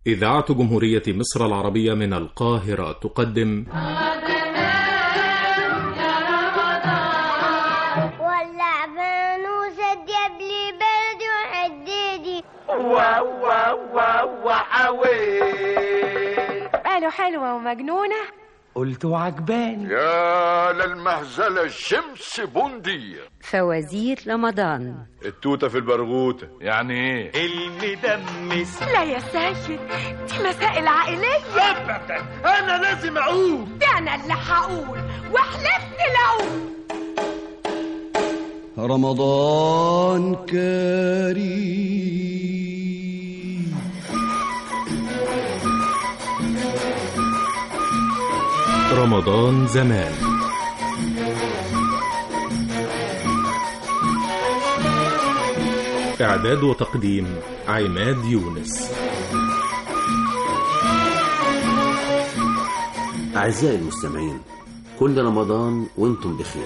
إذاعة جمهورية مصر العربية من القاهرة تقدم ولع فانوس الدب لي برد وحددي واو واو واو وحوي قالوا حلوة ومجنونة قلت وعجباني يا للمهزلة الشمس بندية فوازير رمضان التوتة في البرغوتة يعني ايه المدمس لا يا سيد دي مسائل عائلية ابدا انا لازم اقول ده أنا اللي هقول وحلفت لو رمضان كريم رمضان زمان إعداد وتقديم عماد يونس أعزائي المستمعين كل رمضان وانتم بخير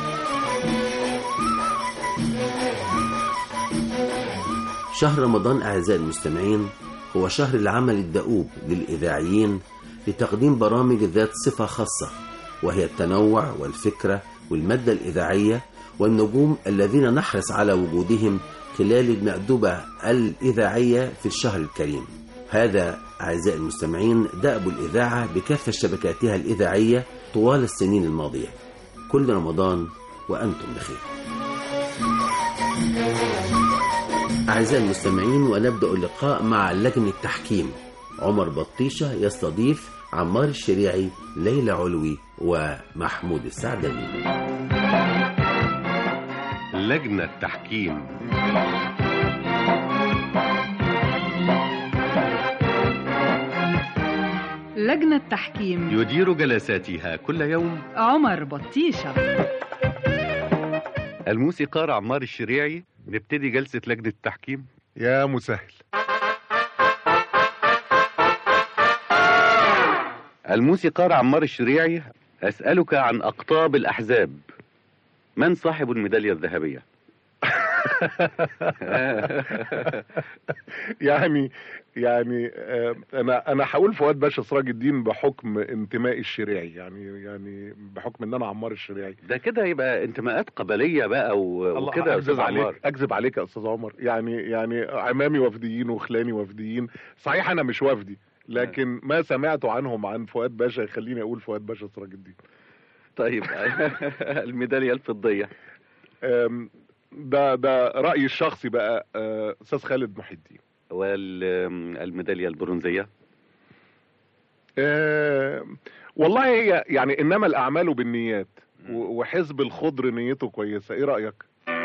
شهر رمضان أعزائي المستمعين هو شهر العمل الدؤوب للإذاعيين لتقديم برامج ذات صفة خاصة وهي التنوع والفكرة والمادة الإذاعية والنجوم الذين نحرص على وجودهم خلال المأدبة الإذاعية في الشهر الكريم هذا أعزائي المستمعين دأب الإذاعة بكافة شبكاتها الإذاعية طوال السنين الماضية كل رمضان وأنتم بخير أعزائي المستمعين ونبدأ اللقاء مع لجنة التحكيم عمر بطيشة يستضيف عمار الشريعي ليلى علوي ومحمود السعدني لجنة تحكيم لجنة تحكيم يدير جلساتها كل يوم عمر بطيشة الموسيقار عمار الشريعي نبتدي جلسة لجنة التحكيم يا مسهل الموسيقار عمار الشريعي أسألك عن أقطاب الأحزاب من صاحب الميدالية الذهبية؟ يعني يعني آه، انا انا هقول فؤاد باشا سراج الدين بحكم انتمائي الشريعي يعني يعني بحكم ان انا عمار الشريعي ده كده يبقى انتماءات قبلية بقى و- الله وكده يا اكذب أستاذ عمار عليك اكذب عليك يا استاذ عمر يعني يعني عمامي وفديين وخلاني وفديين صحيح انا مش وفدي لكن ما سمعت عنهم عن فؤاد باشا يخليني اقول فؤاد باشا سراج الدين طيب الميدالية الفضية آم، ده ده رايي الشخصي بقى آه، استاذ خالد محي الدين والميدالية البرونزية آه، والله هي يعني انما الاعمال بالنيات و- وحزب الخضر نيته كويسه ايه رايك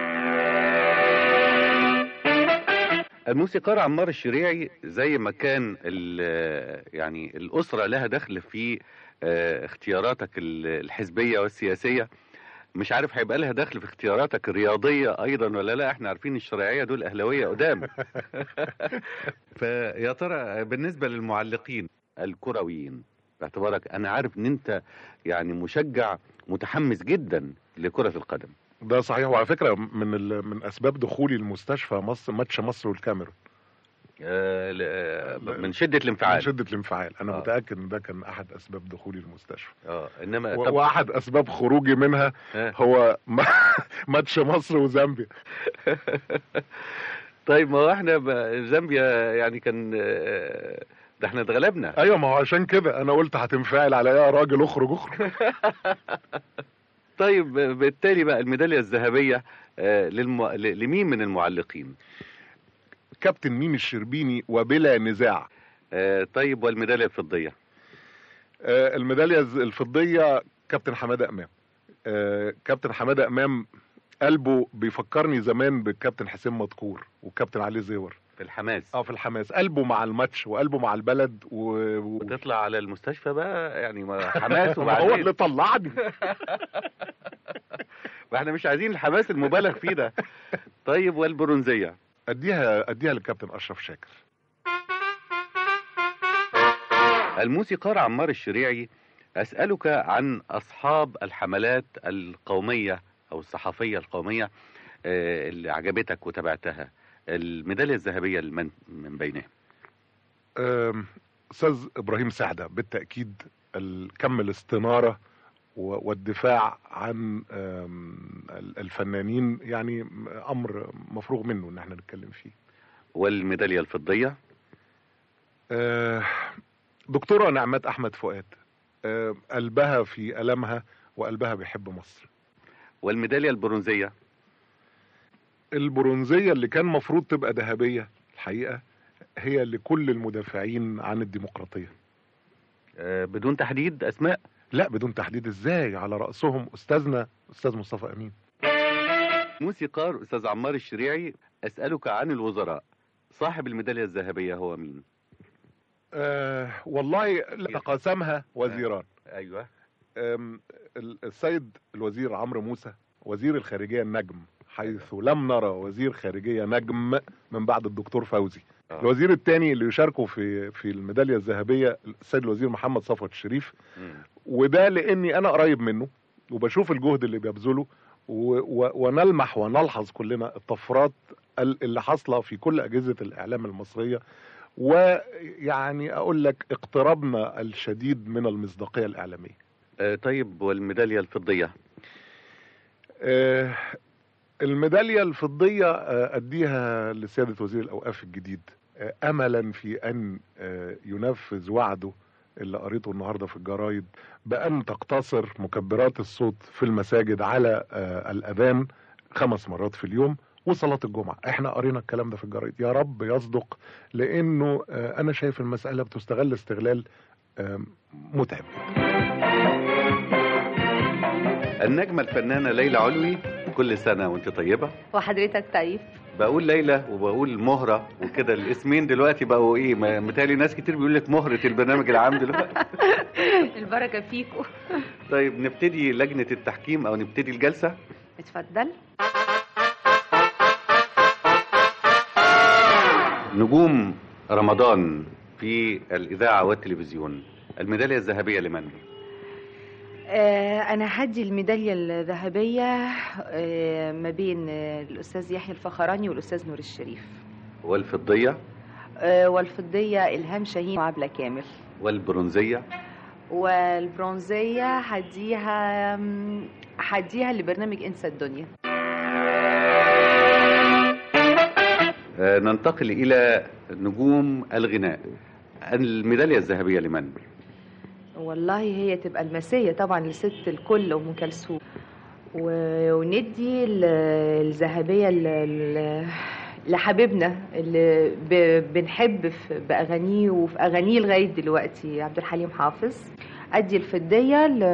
الموسيقار عمار الشريعي زي ما كان ال- يعني الأسرة لها دخل في آه، اختياراتك ال- الحزبية والسياسية مش عارف هيبقى لها دخل في اختياراتك الرياضية أيضا ولا لا احنا عارفين الشرعية دول أهلاوية قدام فيا ترى بالنسبة للمعلقين الكرويين باعتبارك أنا عارف إن أنت يعني مشجع متحمس جدا لكرة القدم ده صحيح وعلى فكره من ال... من اسباب دخولي المستشفى مصر ماتش مصر والكاميرون آه، ل- آه، من شدة من الانفعال شده الانفعال انا آه. متاكد ان ده كان احد اسباب دخولي المستشفى اه انما و... طب واحد اسباب خروجي منها آه. هو م- ماتش مصر وزامبيا طيب ما هو احنا ب- زامبيا يعني كان آه، ده احنا اتغلبنا ايوه ما هو عشان كده انا قلت هتنفعل على ايه يا راجل اخرج اخرج طيب بالتالي بقى الميداليه الذهبيه آه، للم... ل- لمين من المعلقين كابتن ميمي الشربيني وبلا نزاع آه، طيب والميداليه الفضيه آه، الميداليه الز- الفضيه كابتن حماده امام آه، كابتن حماده امام قلبه بيفكرني زمان بالكابتن حسين مدكور والكابتن علي زيور في الحماس اه في الحماس قلبه مع الماتش وقلبه مع البلد و... و... وتطلع على المستشفى بقى يعني ما حماس هو وبعدين اللي طلعني ما احنا مش عايزين الحماس المبالغ فيه ده طيب والبرونزيه اديها اديها للكابتن اشرف شاكر الموسيقار عمار الشريعي أسألك عن أصحاب الحملات القومية أو الصحفية القومية آه، اللي عجبتك وتابعتها الميدالية الذهبية لمن من بينهم آم، استاذ ابراهيم سعده بالتاكيد ال- كم الاستناره و- والدفاع عن آم، ال- الفنانين يعني امر مفروغ منه ان احنا نتكلم فيه والميدالية الفضية آه، دكتوره نعمات احمد فؤاد آه، قلبها في المها وقلبها بيحب مصر والميدالية البرونزية البرونزيه اللي كان مفروض تبقى ذهبيه الحقيقه هي لكل المدافعين عن الديمقراطيه آه، بدون تحديد أسماء لا بدون تحديد ازاي على راسهم استاذنا استاذ مصطفى امين موسيقار أستاذ عمار الشريعي أسألك عن الوزراء صاحب الميدالية الذهبية هو مين؟ آه والله لا، قسمها وزيران أيوه آم، ال- السيد الوزير عمرو موسى وزير الخارجيه النجم حيث لم نرى وزير خارجيه نجم من بعد الدكتور فوزي آه. الوزير الثاني اللي يشاركوا في في الميداليه الذهبيه السيد الوزير محمد صفوت الشريف مم. وده لاني انا قريب منه وبشوف الجهد اللي بيبذله و- و- ونلمح ونلحظ كلنا الطفرات ال- اللي حاصله في كل اجهزه الاعلام المصريه ويعني اقول لك اقتربنا الشديد من المصداقيه الاعلاميه آه، طيب والميدالية الفضية آه، الميداليه الفضيه آه، اديها لسياده وزير الاوقاف الجديد آه، املا في ان آه، ينفذ وعده اللي قريته النهارده في الجرايد بان تقتصر مكبرات الصوت في المساجد على آه، الاذان خمس مرات في اليوم وصلاه الجمعه احنا قرينا الكلام ده في الجرايد يا رب يصدق لانه آه، انا شايف المساله بتستغل استغلال آه، متعب النجمة الفنانة ليلى علوي كل سنة وانت طيبة وحضرتك طيب بقول ليلى وبقول مهرة وكده الاسمين دلوقتي بقوا ايه ما- متهيألي ناس كتير بيقول لك مهرة البرنامج العام دلوقتي البركة فيكم طيب نبتدي لجنة التحكيم او نبتدي الجلسة اتفضل نجوم رمضان في الإذاعة والتلفزيون الميدالية الذهبية لمن؟ آه أنا هدي الميدالية الذهبية آه ما بين آه الأستاذ يحيى الفخراني والأستاذ نور الشريف والفضية آه والفضية إلهام شاهين وعبلة كامل والبرونزية والبرونزية هديها مم، هديها لبرنامج انسى الدنيا آه، ننتقل إلى نجوم الغناء الميدالية الذهبية لمن؟ والله هي تبقى المسية طبعا لست الكل ام كلثوم و- وندي ال- الذهبيه ل- ل- لحبيبنا اللي ب- بنحب في- باغانيه وفي اغانيه لغايه دلوقتي عبد الحليم حافظ ادي الفديه ل...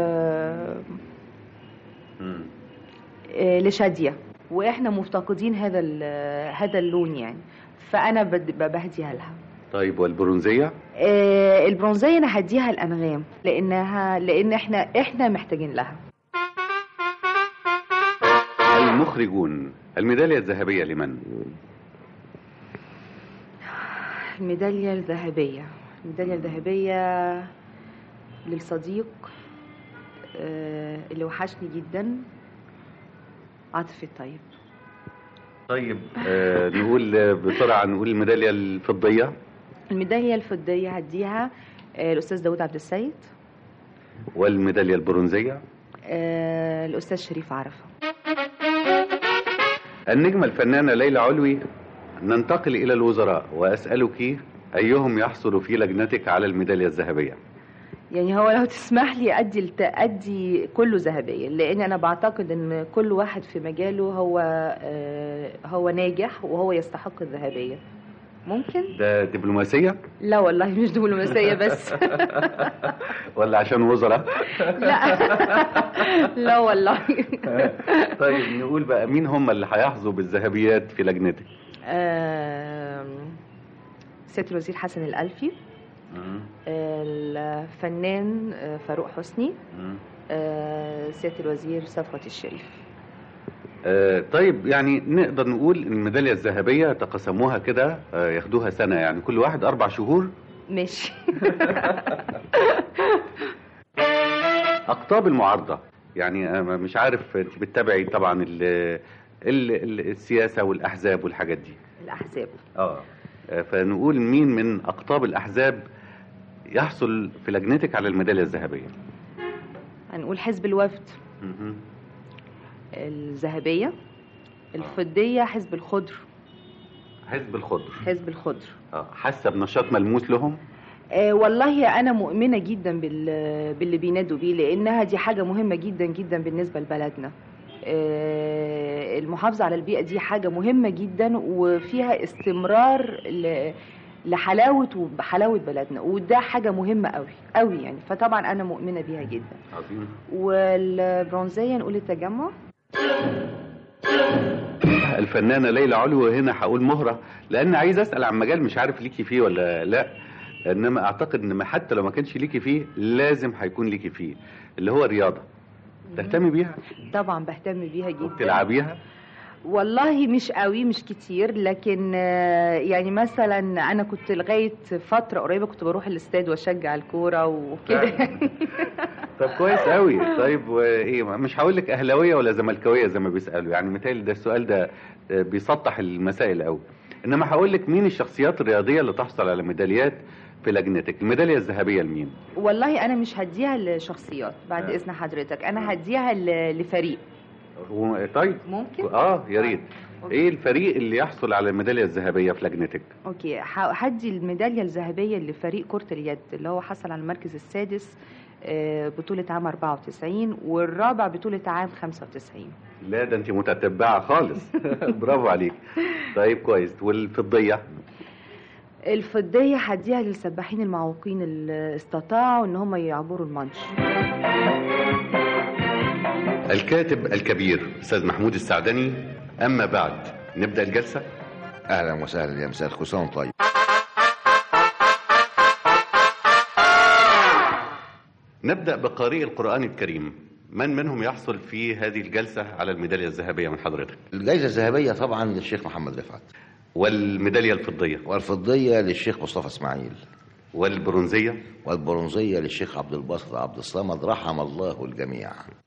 آه، لشاديه واحنا مفتقدين هذا ال- هذا اللون يعني فانا بد- بهديها لها طيب والبرونزية؟ آه، البرونزيه انا هديها الانغام لانها لان احنا احنا محتاجين لها المخرجون الميدالية الذهبية لمن؟ الميداليه الذهبيه الميداليه الذهبيه للصديق آه، اللي وحشني جدا عاطف الطيب طيب آه نقول آه، بسرعة نقول الميدالية الفضية الميداليه الفضيه هديها آه، الاستاذ داود عبد السيد والميدالية البرونزية آه، الاستاذ شريف عرفه النجمة الفنانة ليلى علوي ننتقل إلى الوزراء وأسألك أيهم يحصل في لجنتك على الميدالية الذهبية يعني هو لو تسمح لي ادي الت- ادي كله ذهبيه لان انا بعتقد ان كل واحد في مجاله هو آه، هو ناجح وهو يستحق الذهبيه ممكن ده دبلوماسية لا والله مش دبلوماسيه بس ولا عشان وزراء لا لا والله طيب نقول بقى مين هم اللي هيحظوا بالذهبيات في لجنتك آم، سياده الوزير حسن الالفي الفنان آه، فاروق حسني آه، سياده الوزير صفوت الشريف آه طيب يعني نقدر نقول إن الميدالية الذهبية تقسموها كده آه ياخدوها سنة يعني كل واحد أربع شهور ماشي أقطاب المعارضة يعني أنا مش عارف أنت بتتابعي طبعا ال ال ال السياسة والأحزاب والحاجات دي الاحزاب اه آه، فنقول مين من اقطاب الاحزاب يحصل في لجنتك على الميداليه الذهبيه هنقول حزب الوفد مهم. الذهبية الفضية حزب الخضر حزب الخضر حزب الخضر آه، حاسه بنشاط ملموس لهم آه والله أنا مؤمنة جدا بال- باللي بينادوا بيه لأنها دي حاجة مهمة جدا جدا بالنسبة لبلدنا آه المحافظة على البيئة دي حاجة مهمة جدا وفيها استمرار ل- لحلاوة وحلاوة بلدنا وده حاجة مهمة قوي قوي يعني فطبعا أنا مؤمنة بيها جدا عظيم والبرونزية نقول التجمع الفنانه ليلى علو هنا هقول مهره لان عايز اسال عن مجال مش عارف ليكي فيه ولا لا انما اعتقد ان ما- حتى لو ما كانش ليكي فيه لازم هيكون ليكي فيه اللي هو الرياضه تهتمي بيها طبعا بهتم بيها جدا تلعبيها والله مش قوي مش كتير لكن آه، يعني مثلا انا كنت لغايه فتره قريبه كنت بروح الاستاد واشجع الكوره وكده طب كويس قوي طيب وايه مش هقول لك اهلاويه ولا زملكاويه زي ما بيسالوا يعني متهيألي ده السؤال ده آه، بيسطح المسائل قوي انما هقول لك مين الشخصيات الرياضيه اللي تحصل على ميداليات في لجنتك الميداليه الذهبيه لمين والله انا مش هديها لشخصيات بعد آه. اذن حضرتك انا هديها ل- لفريق هو- طيب ممكن اه يا ريت ايه الفريق اللي يحصل على الميداليه الذهبيه في لجنتك اوكي ه- هدي الميداليه الذهبيه لفريق كره اليد اللي هو حصل على المركز السادس آه، بطولة عام 94 والرابع بطولة عام 95 لا ده انت متتبعه خالص برافو عليك طيب كويس والفضيه الفضية هديها للسباحين المعوقين اللي استطاعوا ان هم يعبروا المانش الكاتب الكبير استاذ محمود السعدني اما بعد نبدا الجلسه اهلا وسهلا يا مساء الخير سنة طيب نبدا بقارئ القران الكريم من منهم يحصل في هذه الجلسه على الميداليه الذهبيه من حضرتك الجائزة الذهبية طبعا للشيخ محمد رفعت والميداليه الفضيه والفضية للشيخ مصطفى اسماعيل والبرونزيه والبرونزية للشيخ عبد الباسط عبد الصمد رحم الله الجميع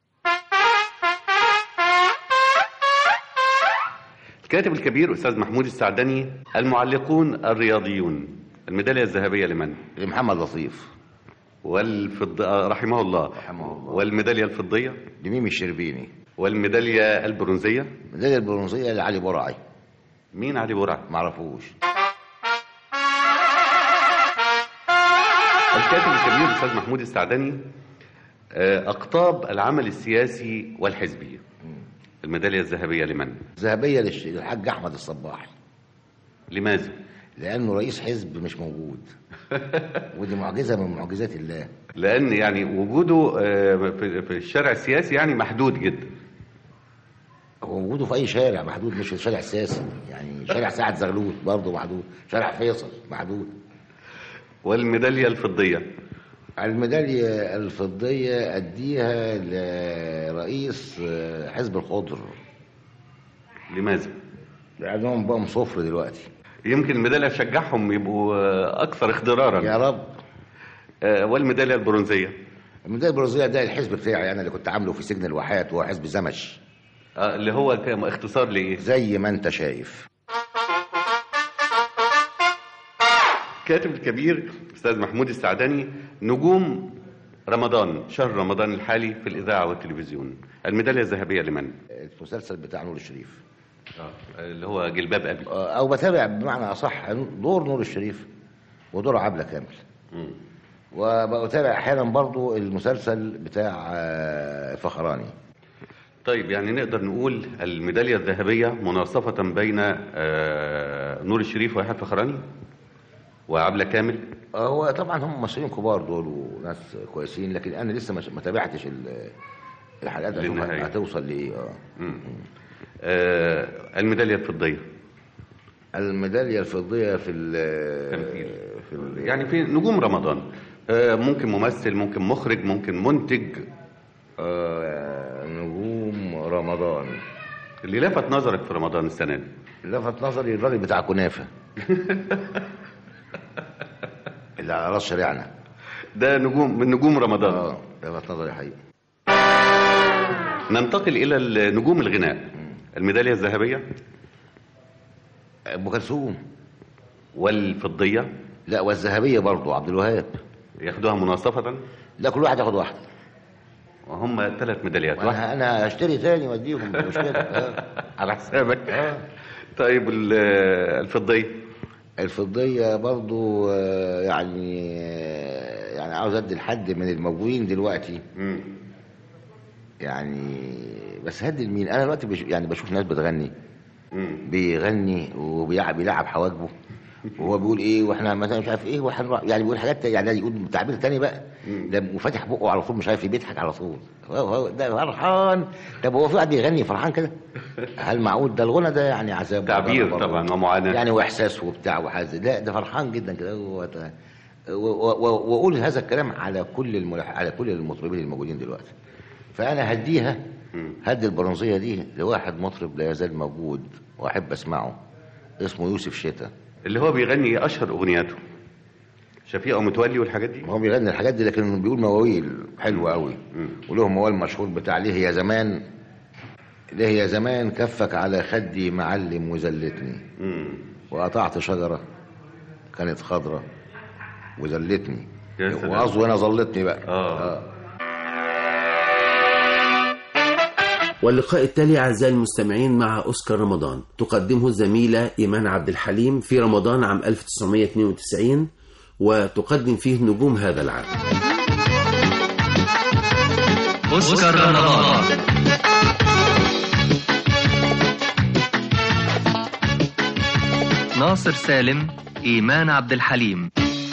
الكاتب الكبير استاذ محمود السعدني المعلقون الرياضيون الميداليه الذهبيه لمن لمحمد لطيف والفضه رحمه الله رحمه الله والميداليه الفضيه لميمي الشربيني والميداليه البرونزيه الميدالية البرونزية لعلي برعي مين علي برع معرفوش الكاتب الكبير الاستاذ محمود السعدني آه، اقطاب العمل السياسي والحزبي الميداليه الذهبيه لمن ذهبية للش- للحاج أحمد الصباح لماذا لأنه رئيس حزب مش موجود ودي معجزة من معجزات الله لان يعني وجوده آه، في في الشارع السياسي يعني محدود جدا هو وجوده في أي شارع محدود مش في الشارع السياسي يعني شارع سعد زغلول برضه محدود شارع فيصل محدود والميداليه الفضيه الميدالية الفضية أديها لرئيس آه، حزب الخضر لماذا لأنهم بقوا صفر دلوقتي يمكن الميداليه تشجعهم يبقوا آه، اكثر اخضرارا يا رب آه، والميداليه البرونزيه الميدالية البرازيلية ده الحزب بتاعي أنا اللي كنت عامله في سجن الواحات وهو حزب زمش آه، اللي هو كان اختصار لايه زي ما أنت شايف الكاتب الكبير استاذ محمود السعدني نجوم رمضان شهر رمضان الحالي في الاذاعه والتلفزيون الميداليه الذهبيه لمن المسلسل بتاع نور الشريف اللي هو جلباب ابي آه، أو بتابع بمعنى أصح دور نور الشريف ودور عبلة كامل وبتابع أحيانا برضو المسلسل بتاع آه، الفخراني طيب يعني نقدر نقول الميداليه الذهبيه مناصفه بين آه، نور الشريف ويحيى الفخراني وعبله كامل هو طبعا هم ممثلين كبار دول وناس كويسين لكن انا لسه مش- ما تابعتش ال- الحلقات اشوف للنهاية. هتوصل لايه اه مم. آه، الميداليه الفضيه الميداليه الفضيه في ال في ال يعني في نجوم رمضان آه، ممكن ممثل ممكن مخرج ممكن منتج آه، نجوم رمضان اللي لفت نظرك في رمضان السنه دي لفت نظري الراجل بتاع كنافه اللي على راس شارعنا ده نجوم من نجوم رمضان اه لفت نظري حقيقي ننتقل الى نجوم الغناء الميداليه الذهبيه ام كلثوم والفضيه لا والذهبيه برضه عبد الوهاب ياخدوها مناصفه لا كل واحد ياخد واحده وهم ثلاث ميداليات وانا انا هشتري تاني واديهم مش مشكله آه. على حسابك آه. طيب ال- الفضيه الفضيه برضو آه، يعني آه، يعني عاوز ادي لحد من الموجودين دلوقتي يعني بس هدي لمين انا دلوقتي بش يعني بشوف ناس بتغني بيغني وبيلعب بيلعب حواجبه وهو بيقول ايه واحنا مثلا مش عارف ايه واحنا يعني بيقول حاجات يعني يقول تعبير تاني بقى ده وفاتح بقه على طول مش عارف إيه، بيضحك على طول هو هو ده فرحان طب هو في واحد بيغني فرحان كده هل معقول ده الغنى ده يعني عذاب تعبير برضه. طبعا ومعاناه يعني واحساس وبتاع وحاجه لا ده فرحان جدا كده هو ده- و- و- و- واقول هذا الكلام على كل الملح... على كل المطربين الموجودين دلوقتي فانا هديها هدي البرونزيه دي لواحد مطرب لا يزال موجود واحب اسمعه اسمه يوسف شتا اللي هو بيغني اشهر اغنياته شفيقه ومتولي والحاجات دي هو بيغني الحاجات دي لكن بيقول مواويل حلوه قوي وله موال مشهور بتاع ليه يا زمان ليه يا زمان كفك على خدي معلم وزلتني وقطعت شجره كانت خضره وزلتني يا سلام. وقصده هنا ظلتني بقى آه. واللقاء التالي أعزائي المستمعين مع أوسكار رمضان تقدمه الزميلة إيمان عبد الحليم في رمضان عام 1992 وتقدم فيه نجوم هذا العام أوسكار رمضان ناصر سالم إيمان عبد الحليم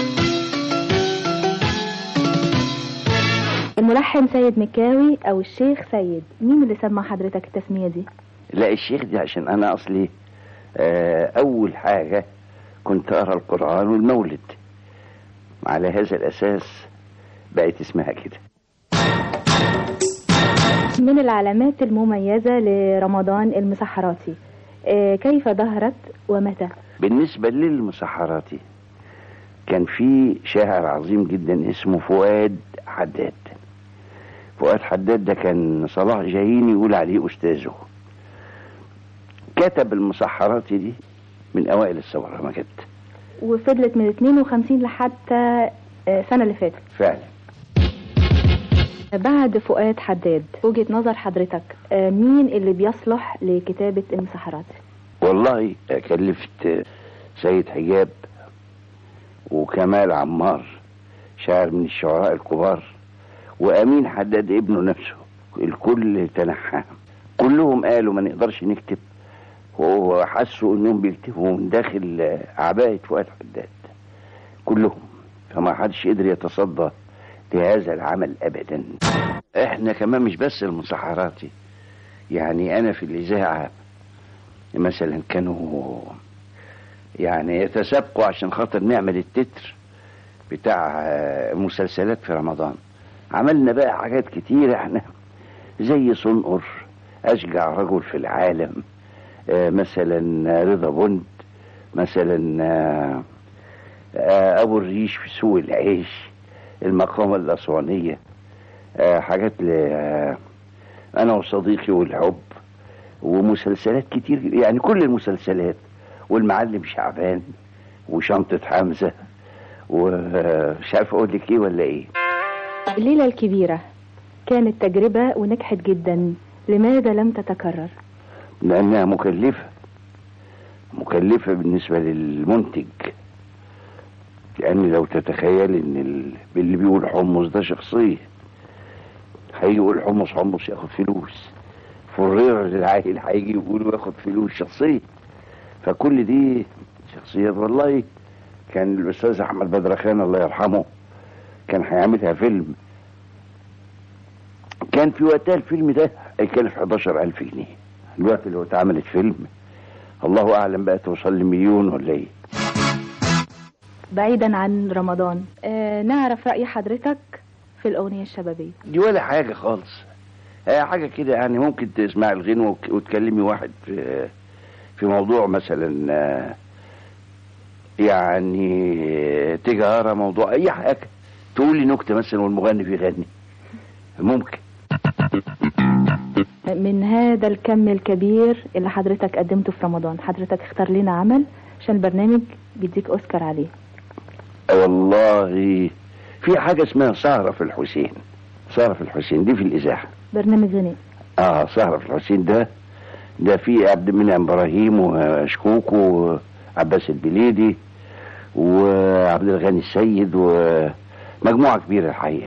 الملحن سيد مكاوي او الشيخ سيد مين اللي سمى حضرتك التسميه دي لا الشيخ دي عشان انا اصلي آه، اول حاجه كنت اقرا القران والمولد على هذا الاساس بقت اسمها كده من العلامات المميزه لرمضان المسحراتي آه، كيف ظهرت ومتى بالنسبه للمسحراتي كان في شاعر عظيم جدا اسمه فؤاد حداد فؤاد حداد ده كان صلاح جاهين يقول عليه استاذه كتب المسحراتي دي من اوائل الثوره ما كانت وفضلت من 52 لحتى آه، السنه اللي فاتت فعلا بعد فؤاد حداد وجهه نظر حضرتك آه، مين اللي بيصلح لكتابه المسحراتي والله كلفت سيد حجاب وكمال عمار شاعر من الشعراء الكبار وامين حداد ابنه نفسه الكل تنحى كلهم قالوا ما نقدرش نكتب وحسوا انهم بيكتبوا من داخل عباءة فؤاد حداد كلهم فما حدش قدر يتصدى لهذا العمل ابدا احنا كمان مش بس المسحراتي يعني انا في الاذاعه مثلا كانوا يعني يتسابقوا عشان خاطر نعمل التتر بتاع آه، مسلسلات في رمضان عملنا بقى حاجات كتيرة احنا زي صنقر أشجع رجل في العالم آه، مثلا رضا بند مثلا آه، آه، أبو الريش في سوق العيش المقامة الأسوانية آه، حاجات ل آه، أنا وصديقي والحب ومسلسلات كتير يعني كل المسلسلات والمعلم شعبان وشنطة حمزة ومش عارف أقول لك إيه ولا إيه الليله الكبيره كانت تجربه ونجحت جدا لماذا لم تتكرر لأنها مكلفة مكلفة بالنسبة للمنتج لأن لو تتخيل إن ال- اللي بيقول حمص ده شخصية هيجي يقول حمص حمص ياخد فلوس فرير للعيل هيجي يقول وياخد فلوس شخصية فكل دي شخصيات والله كان الأستاذ أحمد بدرخان الله يرحمه كان هيعملها فيلم كان في وقتها الفيلم ده هيكلف 11000 جنيه الوقت اللي هو اتعملت فيلم الله اعلم بقى توصل لمليون ولا ايه بعيدا عن رمضان آه نعرف راي حضرتك في الاغنيه الشبابيه دي ولا حاجه خالص هي حاجه كده يعني ممكن تسمع الغنوه وك- وتكلمي واحد في في موضوع مثلا آه، يعني آه، تجاره موضوع اي حاجه تقولي نكته مثلا والمغني بيغني ممكن من هذا الكم الكبير اللي حضرتك قدمته في رمضان حضرتك اختار لنا عمل عشان البرنامج بيديك اوسكار عليه والله في حاجة اسمها سهرة في الحسين سهرة في الحسين دي في الإذاعة برنامج غناء اه سهرة في الحسين ده ده في عبد المنعم ابراهيم وشكوكو وعباس البليدي وعبد الغني السيد ومجموعة كبيرة الحقيقة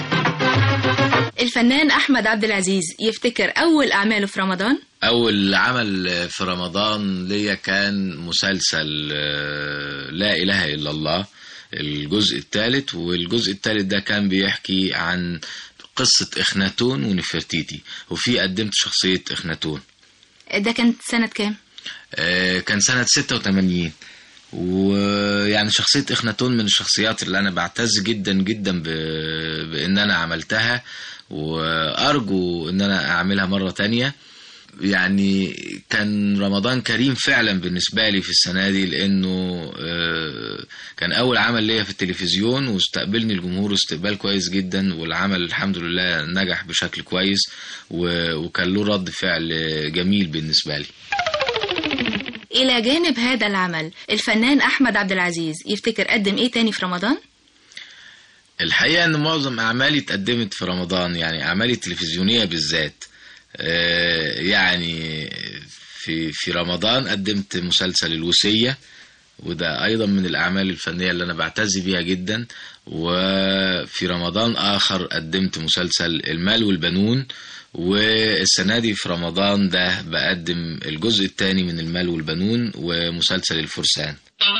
الفنان أحمد عبد العزيز يفتكر أول أعماله في رمضان أول عمل في رمضان ليا كان مسلسل آه، لا إله إلا الله الجزء الثالث والجزء الثالث ده كان بيحكي عن قصة إخناتون ونفرتيتي وفي قدمت شخصية إخناتون ده كانت سنة كام؟ آه، كان سنة 86 ويعني شخصية إخناتون من الشخصيات اللي أنا بعتز جدا جدا ب- بإن أنا عملتها وأرجو إن أنا أعملها مرة تانية يعني كان رمضان كريم فعلا بالنسبة لي في السنة دي لأنه آه، كان أول عمل ليا في التلفزيون واستقبلني الجمهور استقبال كويس جدا والعمل الحمد لله نجح بشكل كويس و- وكان له رد فعل جميل بالنسبة لي إلى جانب هذا العمل الفنان أحمد عبد العزيز يفتكر قدم إيه تاني في رمضان؟ الحقيقة ان معظم اعمالي اتقدمت في رمضان يعني اعمالي التلفزيونية بالذات آه، يعني في في رمضان قدمت مسلسل الوصية وده ايضا من الاعمال الفنية اللي انا بعتز بيها جدا وفي رمضان اخر قدمت مسلسل المال والبنون والسنة دي في رمضان ده بقدم الجزء الثاني من المال والبنون ومسلسل الفرسان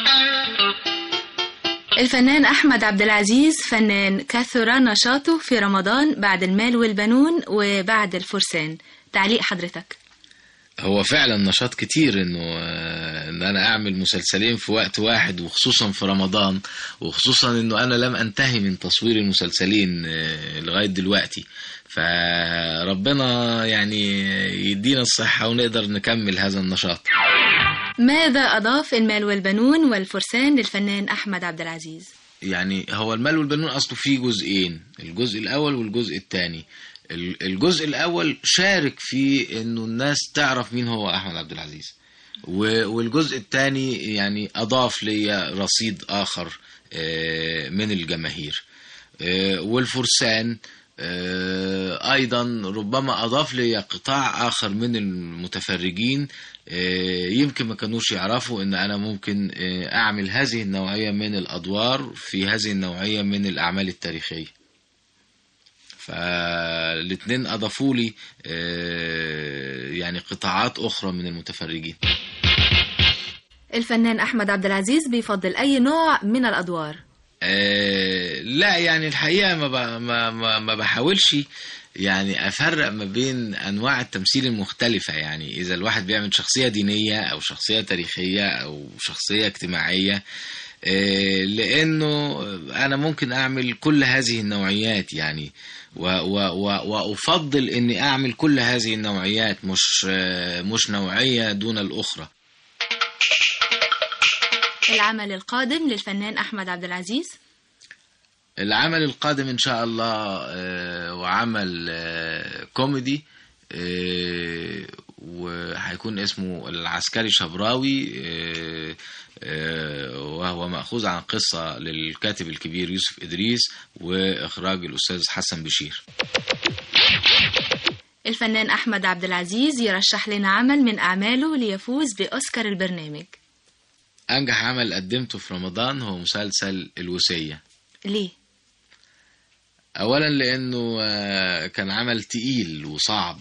الفنان أحمد عبد العزيز فنان كثر نشاطه في رمضان بعد المال والبنون وبعد الفرسان تعليق حضرتك هو فعلا نشاط كتير انه آه، ان انا اعمل مسلسلين في وقت واحد وخصوصا في رمضان وخصوصا انه انا لم انتهي من تصوير المسلسلين آه، لغاية دلوقتي فربنا يعني يدينا الصحة ونقدر نكمل هذا النشاط ماذا أضاف المال والبنون والفرسان للفنان أحمد عبد العزيز؟ يعني هو المال والبنون اصله فيه جزئين الجزء الاول والجزء الثاني الجزء الاول شارك في انه الناس تعرف مين هو احمد عبد العزيز و- والجزء الثاني يعني اضاف لي رصيد اخر آه، من الجماهير آه، والفرسان آه، ايضا ربما اضاف لي قطاع اخر من المتفرجين آه، يمكن ما كانوش يعرفوا ان انا ممكن آه، اعمل هذه النوعيه من الادوار في هذه النوعيه من الاعمال التاريخيه فالاثنين اضافوا لي آه، يعني قطاعات اخرى من المتفرجين الفنان أحمد عبد العزيز بيفضل أي نوع من الأدوار آه، لا يعني الحقيقة ما, ب- ما, ما, ما بحاولش يعني أفرق ما بين أنواع التمثيل المختلفة يعني إذا الواحد بيعمل شخصية دينية أو شخصية تاريخية أو شخصية اجتماعية آه، لأنه أنا ممكن أعمل كل هذه النوعيات يعني و و و وأفضل إني أعمل كل هذه النوعيات مش آه، مش نوعية دون الأخرى العمل القادم للفنان أحمد عبد العزيز العمل القادم ان شاء الله آه، وعمل آه، كوميدي آه، وهيكون اسمه العسكري شبراوي آه، آه، وهو مأخوذ عن قصة للكاتب الكبير يوسف إدريس وإخراج الأستاذ حسن بشير الفنان أحمد عبد العزيز يرشح لنا عمل من أعماله ليفوز بأوسكار البرنامج أنجح عمل قدمته في رمضان هو مسلسل الوصية ليه؟ اولا لانه آه، كان عمل تقيل وصعب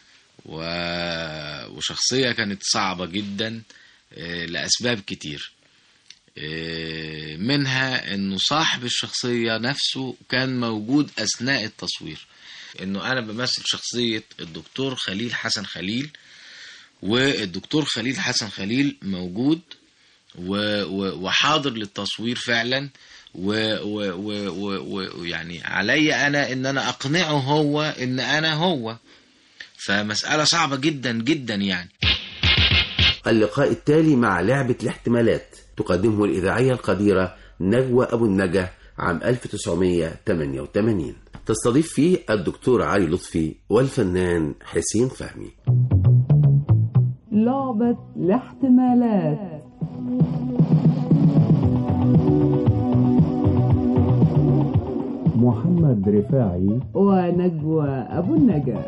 و- وشخصيه كانت صعبه جدا آه، لاسباب كتير آه، منها انه صاحب الشخصيه نفسه كان موجود اثناء التصوير انه انا بمثل شخصيه الدكتور خليل حسن خليل والدكتور خليل حسن خليل موجود و- و- وحاضر للتصوير فعلا ويعني و و و و ويعني علي انا ان انا اقنعه هو ان انا هو فمسألة صعبة جدا جدا يعني اللقاء التالي مع لعبة الاحتمالات تقدمه الإذاعية القديرة نجوى أبو النجا عام 1988 تستضيف فيه الدكتور علي لطفي والفنان حسين فهمي لعبة الاحتمالات محمد رفاعي ونجوى أبو النجا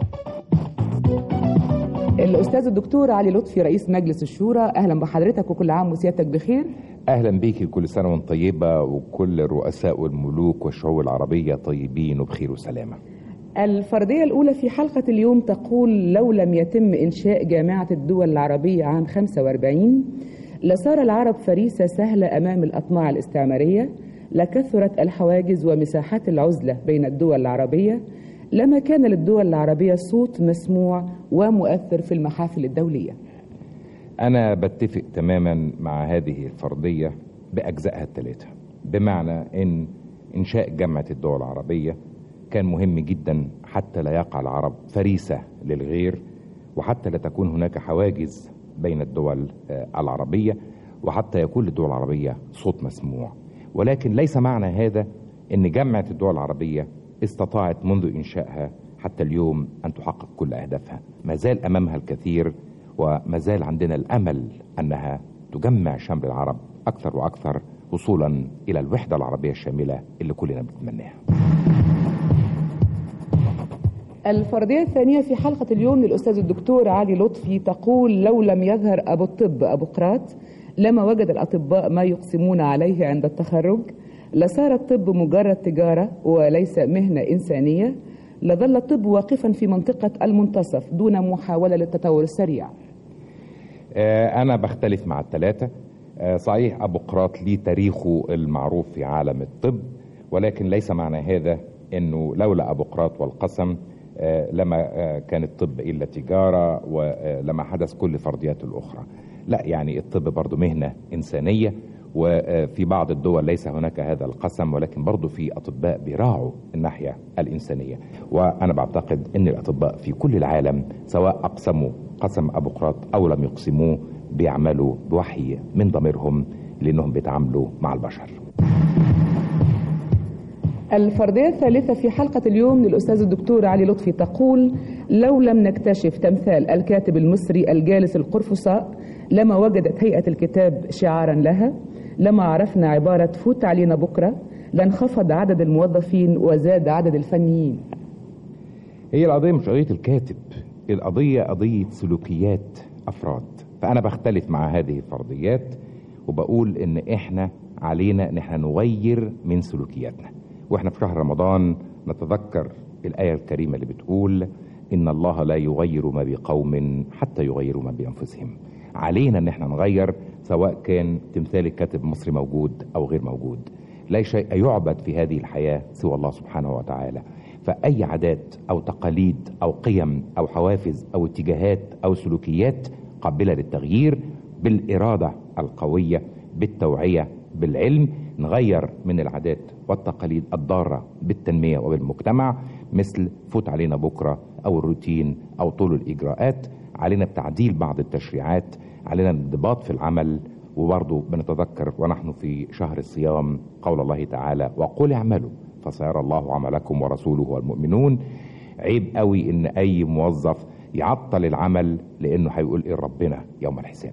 الأستاذ الدكتور علي لطفي رئيس مجلس الشورى أهلا بحضرتك وكل عام وسيادتك بخير اهلا بيكي كل سنه وانت طيبه وكل الرؤساء والملوك والشعوب العربيه طيبين وبخير وسلامه الفرضية الأولى في حلقة اليوم تقول لو لم يتم إنشاء جامعة الدول العربية عام 45 لصار العرب فريسة سهلة أمام الأطماع الاستعمارية لكثرت الحواجز ومساحات العزلة بين الدول العربية لما كان للدول العربية صوت مسموع ومؤثر في المحافل الدولية انا بتفق تماما مع هذه الفرضيه باجزائها الثلاثه بمعنى ان انشاء جامعه الدول العربيه كان مهم جدا حتى لا يقع العرب فريسه للغير وحتى لا تكون هناك حواجز بين الدول آه، العربيه وحتى يكون للدول العربيه صوت مسموع ولكن ليس معنى هذا ان جامعه الدول العربيه استطاعت منذ انشائها حتى اليوم ان تحقق كل اهدافها ما زال امامها الكثير وما زال عندنا الامل انها تجمع شمل العرب اكثر واكثر وصولا الى الوحده العربيه الشامله اللي كلنا بنتمناها. الفرضية الثانية في حلقة اليوم للأستاذ الدكتور علي لطفي تقول لو لم يظهر أبو الطب أبوقراط لما وجد الأطباء ما يقسمون عليه عند التخرج لصار الطب مجرد تجارة وليس مهنة إنسانية لظل الطب واقفا في منطقة المنتصف دون محاولة للتطور السريع آه، انا بختلف مع الثلاثه آه، صحيح ابوقراط ليه تاريخه المعروف في عالم الطب ولكن ليس معنى هذا انه لولا ابوقراط والقسم آه، لما آه، كان الطب الا تجاره ولما حدث كل الفرضيات الاخرى لا يعني الطب برضو مهنه انسانيه وفي بعض الدول ليس هناك هذا القسم ولكن برضو في اطباء بيراعوا الناحيه الانسانيه وانا بعتقد ان الاطباء في كل العالم سواء اقسموا قسم ابوقراط او لم يقسموه بيعملوا بوحي من ضميرهم لانهم بيتعاملوا مع البشر الفرضية الثالثة في حلقة اليوم للأستاذ الدكتور علي لطفي تقول لو لم نكتشف تمثال الكاتب المصري الجالس القرفصاء لما وجدت هيئة الكتاب شعارا لها لما عرفنا عبارة فوت علينا بكرة لانخفض عدد الموظفين وزاد عدد الفنيين هي القضيه مش قضيه الكاتب القضيه قضيه سلوكيات افراد فانا بختلف مع هذه الفرضيات وبقول ان احنا علينا ان احنا نغير من سلوكياتنا واحنا في شهر رمضان نتذكر الايه الكريمه اللي بتقول ان الله لا يغير ما بقوم حتى يغيروا ما بانفسهم علينا ان احنا نغير سواء كان تمثال الكاتب المصري موجود او غير موجود لا شيء يعبد في هذه الحياه سوى الله سبحانه وتعالى فاي عادات او تقاليد او قيم او حوافز او اتجاهات او سلوكيات قابله للتغيير بالاراده القويه بالتوعيه بالعلم نغير من العادات والتقاليد الضاره بالتنميه وبالمجتمع مثل فوت علينا بكره او الروتين او طول الاجراءات علينا بتعديل بعض التشريعات علينا الانضباط في العمل وبرضه بنتذكر ونحن في شهر الصيام قول الله تعالى وقل اعملوا فسيرى الله عملكم ورسوله والمؤمنون عيب قوي ان اي موظف يعطل العمل لانه هيقول ايه ربنا يوم الحساب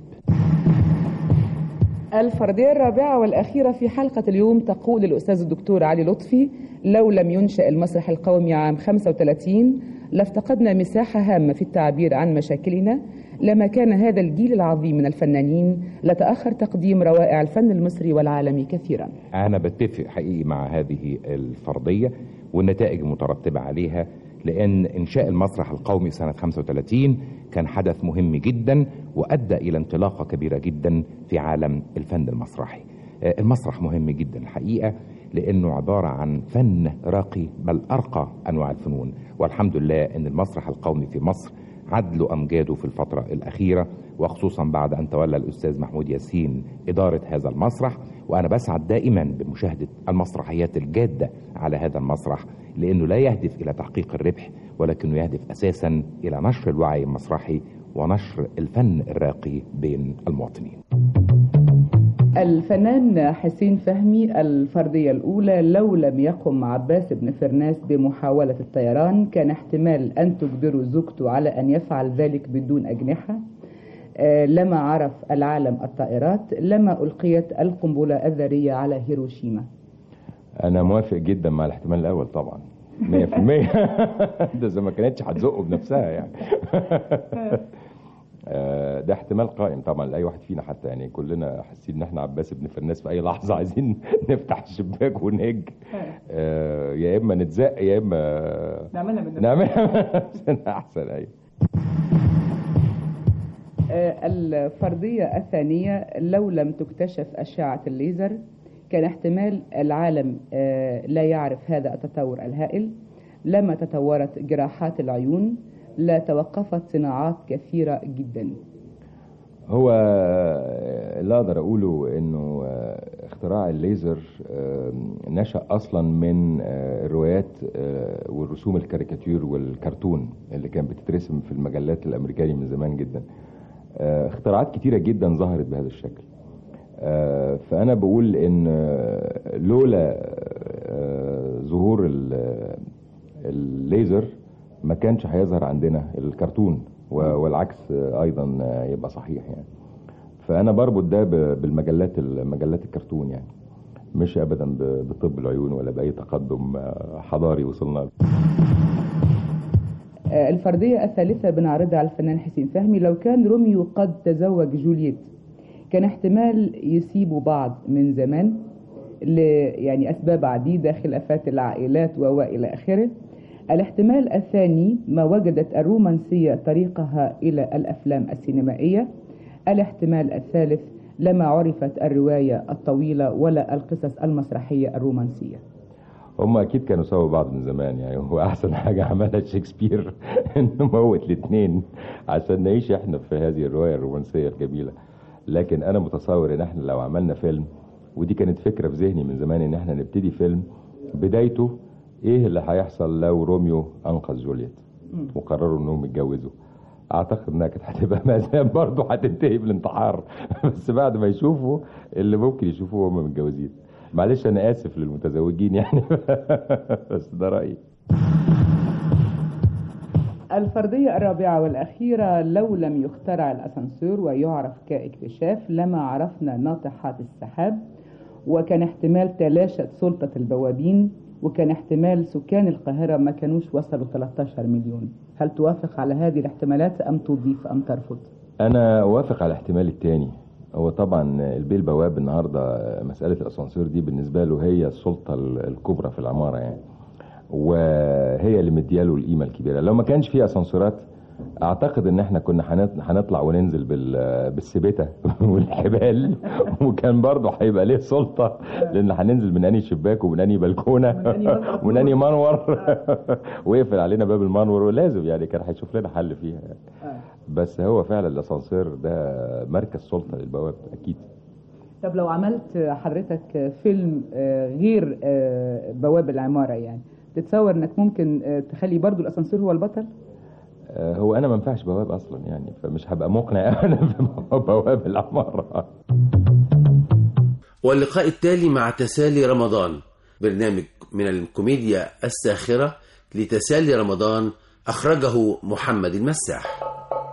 الفرضية الرابعة والأخيرة في حلقة اليوم تقول الأستاذ الدكتور علي لطفي لو لم ينشأ المسرح القومي عام 35 لافتقدنا مساحة هامة في التعبير عن مشاكلنا لما كان هذا الجيل العظيم من الفنانين لتأخر تقديم روائع الفن المصري والعالمي كثيرا انا بتفق حقيقي مع هذه الفرضيه والنتائج المترتبه عليها لان انشاء المسرح القومي سنه 35 كان حدث مهم جدا وادى الى انطلاقه كبيره جدا في عالم الفن المسرحي. آه، المسرح مهم جدا الحقيقه لانه عباره عن فن راقي بل ارقى انواع الفنون والحمد لله ان المسرح القومي في مصر عدل امجاده في الفتره الاخيره وخصوصا بعد ان تولى الاستاذ محمود ياسين اداره هذا المسرح وانا بسعد دائما بمشاهده المسرحيات الجاده على هذا المسرح لانه لا يهدف الى تحقيق الربح ولكنه يهدف اساسا الى نشر الوعي المسرحي ونشر الفن الراقي بين المواطنين. الفنان حسين فهمي الفرضية الأولى لو لم يقم عباس بن فرناس بمحاولة الطيران كان احتمال أن تجبروا زوجته على أن يفعل ذلك بدون أجنحة آه، لما عرف العالم الطائرات لما ألقيت القنبلة الذرية على هيروشيما انا موافق جدا مع الاحتمال الاول طبعا 100% ده اذا ما كانتش هتزقه بنفسها يعني آه، ده احتمال قائم طبعا لاي واحد فينا حتى يعني كلنا حاسين ان احنا عباس بن فرناس في اي لحظه عايزين نفتح الشباك ونهج آه، يا اما نتزق يا اما نعملها من نعملها احسن ايوه آه، الفرضية الثانية لو لم تكتشف أشعة الليزر كان احتمال العالم آه، لا يعرف هذا التطور الهائل لما تطورت جراحات العيون لا توقفت صناعات كثيرة جدا هو آه، اللي اقدر اقوله انه آه، اختراع الليزر آه، نشأ اصلا من آه، الروايات آه، والرسوم الكاريكاتير والكرتون اللي كانت بتترسم في المجلات الامريكاني من زمان جدا آه، اختراعات كتيرة جدا ظهرت بهذا الشكل آه، فانا بقول ان آه، لولا آه، ظهور ال- الليزر ما كانش هيظهر عندنا الكرتون و- والعكس آه، ايضا آه، يبقى صحيح يعني فانا بربط ده ب- بالمجلات المجلات الكرتون يعني مش ابدا ب- بطب العيون ولا باي تقدم آه، حضاري وصلنا له آه، الفردية الثالثة بنعرضها على الفنان حسين فهمي لو كان روميو قد تزوج جولييت كان احتمال يسيبوا بعض من زمان ل يعني أسباب عديدة خلافات العائلات وإلى آخره الاحتمال الثاني ما وجدت الرومانسية طريقها إلى الأفلام السينمائية الاحتمال الثالث لما عرفت الرواية الطويلة ولا القصص المسرحية الرومانسية هم اكيد كانوا سوا بعض من زمان يعني هو احسن حاجه عملها شكسبير انه موت الاثنين عشان نعيش احنا في هذه الروايه الرومانسيه الجميله لكن انا متصور ان احنا لو عملنا فيلم ودي كانت فكره في ذهني من زمان ان احنا نبتدي فيلم بدايته ايه اللي هيحصل لو روميو انقذ جولييت وقرروا انهم يتجوزوا اعتقد انها كانت هتبقى مأساة برضه هتنتهي بالانتحار بس بعد ما يشوفوا اللي ممكن يشوفوه وهم متجوزين معلش انا اسف للمتزوجين يعني بس ده رايي الفردية الرابعة والأخيرة لو لم يخترع الأسانسير ويعرف كاكتشاف لما عرفنا ناطحات السحاب وكان احتمال تلاشت سلطة البوابين وكان احتمال سكان القاهرة ما كانوش وصلوا 13 مليون هل توافق على هذه الاحتمالات أم تضيف أم ترفض؟ انا اوافق على الاحتمال الثاني هو طبعا البيه البواب النهارده مساله الاسانسير دي بالنسبه له هي السلطه الكبرى في العماره يعني وهي اللي مدياله القيمه الكبيره لو ما كانش في اسانسيرات اعتقد ان احنا كنا هنط- هنطلع وننزل بال- بالسبته والحبال وكان برضه هيبقى ليه سلطه لان هننزل من اني شباك ومن اني بلكونه ومن اني منور ويقفل علينا باب المنور ولازم يعني كان هيشوف لنا حل فيها يعني. بس هو فعلا الاسانسير ده مركز سلطه للبواب اكيد طب لو عملت حضرتك فيلم آه، غير آه، بواب العمارة يعني تتصور انك ممكن آه، تخلي برضو الاسانسير هو البطل؟ آه، هو انا ما ينفعش بواب اصلا يعني فمش هبقى مقنع انا في بواب العماره واللقاء التالي مع تسالي رمضان برنامج من الكوميديا الساخرة لتسالي رمضان أخرجه محمد المساح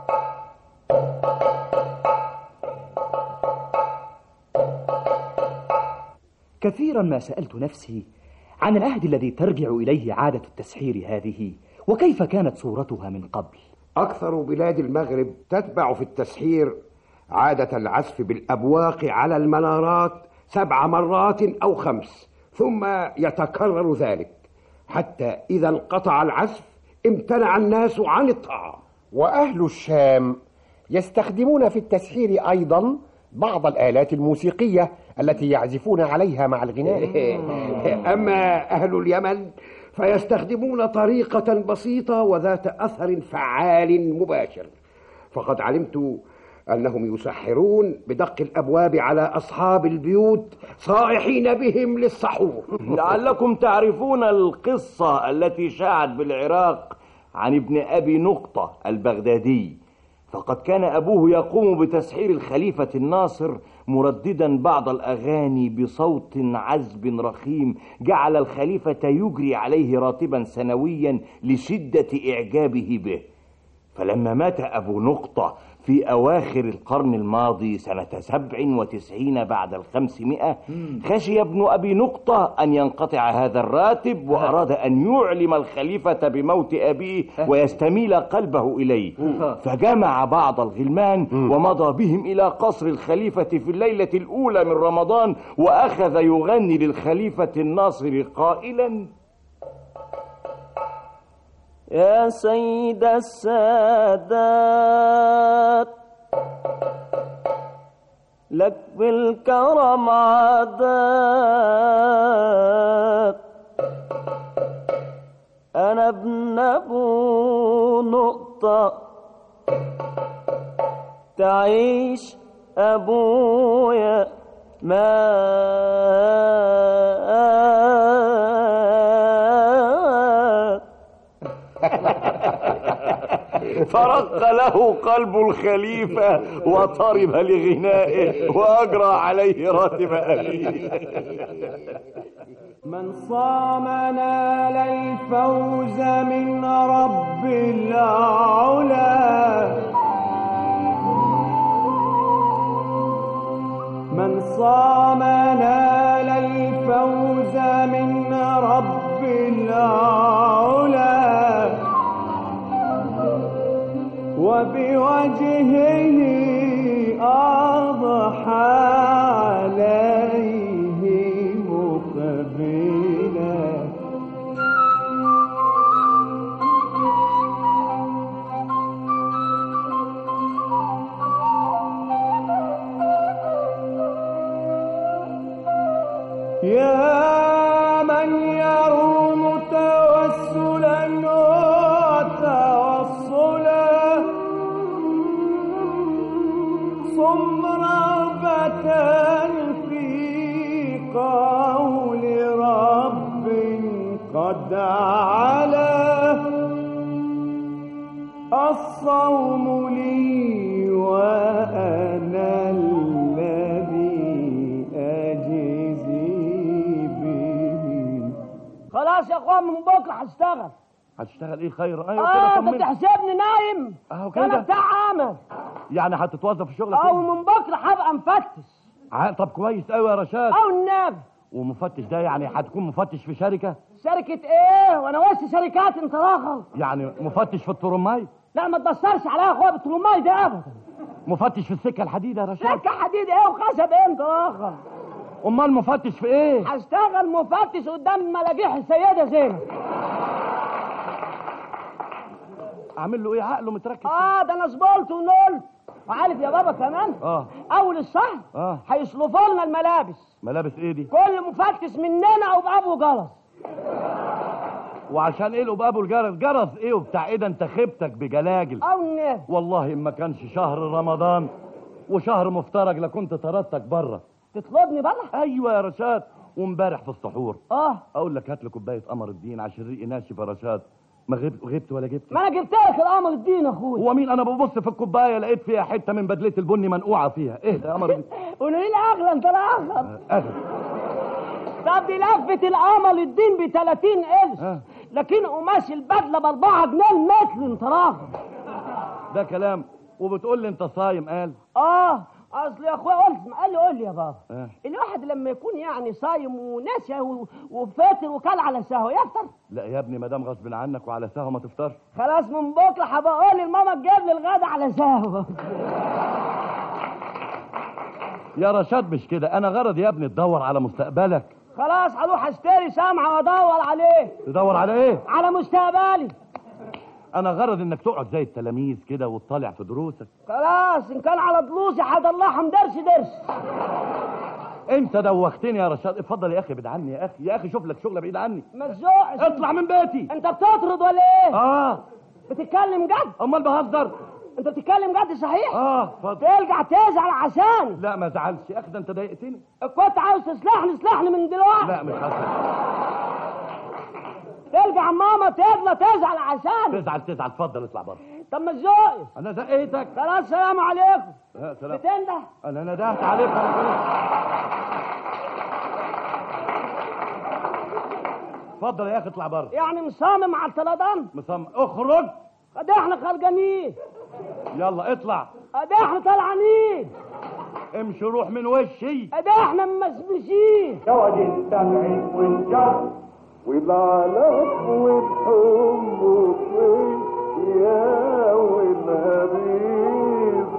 كثيرا ما سألت نفسي عن العهد الذي ترجع إليه عادة التسحير هذه وكيف كانت صورتها من قبل أكثر بلاد المغرب تتبع في التسحير عادة العزف بالأبواق على المنارات سبع مرات أو خمس ثم يتكرر ذلك حتى إذا انقطع العزف امتنع الناس عن الطعام وأهل الشام يستخدمون في التسحير أيضا بعض الآلات الموسيقية التي يعزفون عليها مع الغناء أما أهل اليمن فيستخدمون طريقة بسيطة وذات أثر فعال مباشر فقد علمت أنهم يسحرون بدق الأبواب على أصحاب البيوت صائحين بهم للسحور لعلكم تعرفون القصة التي شاعت بالعراق عن ابن أبي نقطة البغدادي فقد كان أبوه يقوم بتسحير الخليفة الناصر مرددا بعض الأغاني بصوت عذب رخيم جعل الخليفة يجري عليه راتبا سنويا لشدة إعجابه به فلما مات أبو نقطة في أواخر القرن الماضي سنة سبع وتسعين بعد الخمسمائة خشي ابن أبي نقطة أن ينقطع هذا الراتب وأراد أن يعلم الخليفة بموت أبيه ويستميل قلبه إليه فجمع بعض الغلمان ومضى بهم إلى قصر الخليفة في الليلة الأولى من رمضان وأخذ يغني للخليفة الناصر قائلا يا سيد السادات لك بالكرم عادات أنا ابن أبو نقطة تعيش أبويا مات فرق له قلب الخليفة وطرب لغنائه وأجرى عليه راتب أبيه من صام نال الفوز من رب العلا من صام نال الفوز من رب العلا وبوجهه أضحى عليه مقبلا يا من يروم توسلا وتوصلا صم رغبة في قول رب قد علا الصوم لي وأنا الذي أجزي به خلاص يا اخوان من بكره هشتغل هتشتغل ايه خير ايوه اه كده انت طمني بتحسبني نايم اهو انا كده بتاع عمل يعني هتتوظف في شغلك او من بكره هبقى مفتش ع- طب كويس قوي يا رشاد او النبي ومفتش ده يعني هتكون مفتش في شركة شركة ايه وانا وسط شركات انت راغب يعني مفتش في الترماي لا ما تبصرش عليا يا اخويا بالترماي ده ابدا مفتش في السكة الحديد يا رشاد سكة حديد ايه وخشب ايه انت راغب امال مفتش في ايه هشتغل مفتش قدام ملاجيح السيدة زينب اعمل له ايه عقله متركب اه ده انا صبرت ونقلت وعارف يا بابا كمان اه اول الشهر اه هيصرفوا لنا الملابس ملابس ايه دي كل مفتش مننا وبابو جرس وعشان ايه الاباب الجرس جرس ايه وبتاع ايه ده انت خيبتك بجلاجل او النبي والله ما كانش شهر رمضان وشهر مفترج لكنت طردتك بره تطلبني بره ايوه يا رشاد وامبارح في السحور اه اقول لك هات لي كوبايه قمر الدين عشان ريقي ناشف يا رشاد ما غبت غبت ولا جبت ما انا جبت لك القمر الدين يا اخويا هو مين انا ببص في الكوبايه لقيت فيها حته من بدله البني منقوعه فيها ايه ده يا قمر الدين قولوا لي الاغلى انت الاغلى اغلى طب دي لفه القمر الدين ب 30 قرش لكن قماش البدله ب 4 جنيه المتر انت راغب ده كلام وبتقول لي انت صايم قال اه اصل يا اخويا قلت قال لي قول لي يا بابا آه. الواحد لما يكون يعني صايم وناسي و- وفاتر وكل على سهو يفطر لا يا ابني ما دام غصب عنك وعلى سهو ما تفطرش خلاص من بكره هبقى اقول لماما تجيب لي الغدا على سهو يا رشاد مش كده انا غرض يا ابني تدور على مستقبلك خلاص هروح اشتري سمعه وادور عليه تدور على ايه على مستقبلي انا غرض انك تقعد زي التلاميذ كده وتطالع في دروسك خلاص ان كان على دروسي هطلعهم درس درس انت دوختني يا رشاد اتفضل يا اخي ابعد عني يا اخي يا اخي شوف لك شغله بعيد عني ما تزوقش اطلع من بيتي انت بتطرد ولا ايه اه بتتكلم جد امال بهزر انت بتتكلم جد صحيح اه اتفضل ترجع تزعل عشان لا ما زعلش يا اخي ده انت ضايقتني كنت عاوز تصلحني اصلحني من دلوقتي لا مش حصل ترجع ماما تفضل تزعل عشان تزعل تزعل اتفضل اطلع بره طب ما تزقش انا زقيتك خلاص سلام عليكم يا سلام بتنده انا ندهت عليك أنا كنت- اتفضل يا اخي اطلع بره يعني مصمم على الطلدان مصمم اخرج قد احنا خرجانين يلا اطلع قد احنا طلعانين امشي روح من وشي قد احنا ممسمسين يقعد السمع والجر وضعلك وبحبك يا والنبي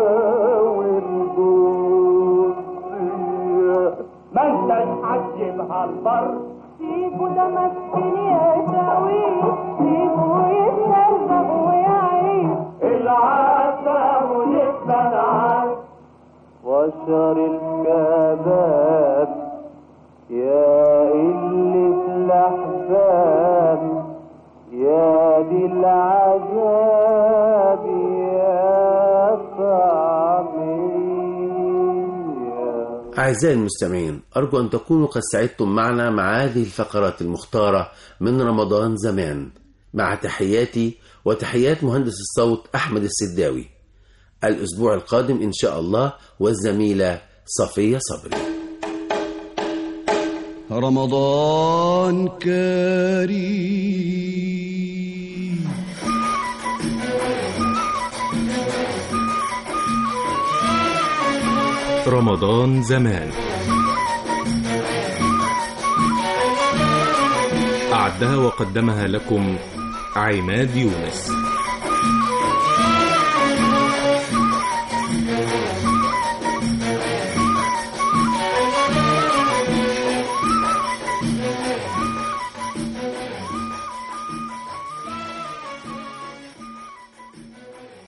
والقدسية ما انت تحجب هالبر سيبوا ده مسكين يا شاوي سيبوا يتهزق ويعيش العسى ونبقى العسى وشر الكباب يا قلة الأحباب يا دي العذاب يا طعمية أعزائي المستمعين أرجو أن تكونوا قد سعدتم معنا مع هذه الفقرات المختارة من رمضان زمان مع تحياتي وتحيات مهندس الصوت أحمد السداوي الأسبوع القادم إن شاء الله والزميلة صفية صبري رمضان كريم رمضان زمان أعدها وقدمها لكم عماد يونس